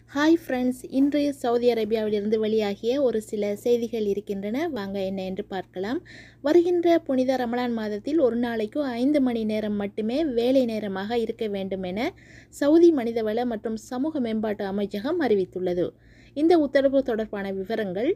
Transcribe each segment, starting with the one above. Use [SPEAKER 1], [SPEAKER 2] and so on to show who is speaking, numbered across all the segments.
[SPEAKER 1] hi friends இன்றைய Saudi அரேபியாவிலிருந்து வெளியாகிய ஒரு சில செய்திகள் இருக்கின்றன வாங்க என்ன என்று பார்க்கலாம் வருகின்ற புனித ரமலான் மாதத்தில் ஒரு நாளைக்கு ஐந்து மணி நேரம் மட்டுமே வேலை நேரமாக இருக்க வேண்டும் என சவுதி மனிதவள மற்றும் சமூக மேம்பாட்டு அமைச்சகம் அறிவித்துள்ளது இந்த உத்தரவு தொடர்பான விவரங்கள்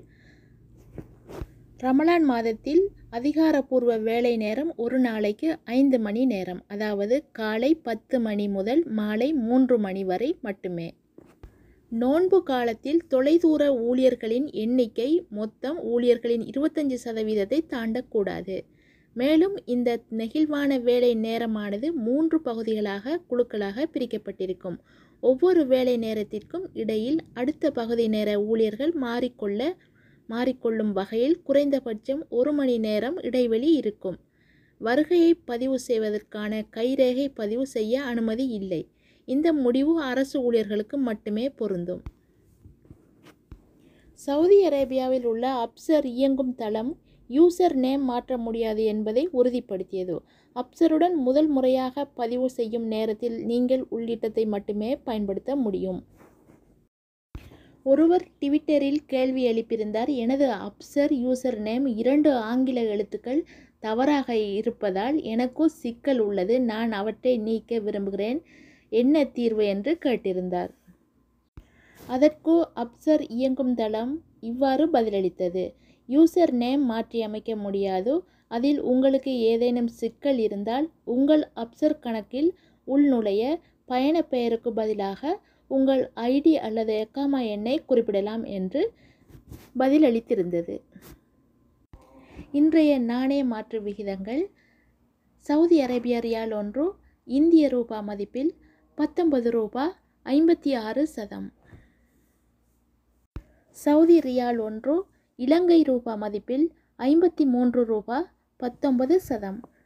[SPEAKER 1] ரமலான் மாதத்தில் அதிகாரப்பூர்வ வேலை நேரம் ஒரு நாளைக்கு ஐந்து மணி நேரம் அதாவது காலை பத்து மணி முதல் மாலை மூன்று மணி வரை மட்டுமே நோன்பு காலத்தில் தொலைதூர ஊழியர்களின் எண்ணிக்கை மொத்தம் ஊழியர்களின் இருபத்தஞ்சு சதவீதத்தை தாண்டக்கூடாது மேலும் இந்த நெகிழ்வான வேலை நேரமானது மூன்று பகுதிகளாக குழுக்களாக பிரிக்கப்பட்டிருக்கும் ஒவ்வொரு வேலை நேரத்திற்கும் இடையில் அடுத்த பகுதி நேர ஊழியர்கள் மாறிக்கொள்ள மாறிக்கொள்ளும் வகையில் குறைந்தபட்சம் ஒரு மணி நேரம் இடைவெளி இருக்கும் வருகையை பதிவு செய்வதற்கான கைரேகை பதிவு செய்ய அனுமதி இல்லை இந்த முடிவு அரசு ஊழியர்களுக்கு மட்டுமே பொருந்தும் சவுதி அரேபியாவில் உள்ள அப்சர் இயங்கும் தளம் யூசர் நேம் மாற்ற முடியாது என்பதை உறுதிப்படுத்தியது அப்சருடன் முதல் முறையாக பதிவு செய்யும் நேரத்தில் நீங்கள் உள்ளிட்டத்தை மட்டுமே பயன்படுத்த முடியும் ஒருவர் ட்விட்டரில் கேள்வி எழுப்பியிருந்தார் எனது அப்சர் யூசர் நேம் இரண்டு ஆங்கில எழுத்துக்கள் தவறாக இருப்பதால் எனக்கும் சிக்கல் உள்ளது நான் அவற்றை நீக்க விரும்புகிறேன் என்ன தீர்வு என்று கேட்டிருந்தார் அதற்கு அப்சர் இயங்கும் தளம் இவ்வாறு பதிலளித்தது யூசர் நேம் மாற்றியமைக்க முடியாது அதில் உங்களுக்கு ஏதேனும் சிக்கல் இருந்தால் உங்கள் அப்சர் கணக்கில் உள்நுழைய பயண பெயருக்கு பதிலாக உங்கள் ஐடி அல்லது எக்காமா எண்ணை குறிப்பிடலாம் என்று பதிலளித்திருந்தது இன்றைய நாணய மாற்று விகிதங்கள் சவுதி அரேபிய ரியால் ஒன்று இந்திய ரூபா மதிப்பில் பத்தொன்பது ரூபா ஐம்பத்தி ஆறு சதம் சவுதி ரியால் ஒன்று இலங்கை ரூபா மதிப்பில் ஐம்பத்தி மூன்று ரூபா பத்தொன்பது சதம்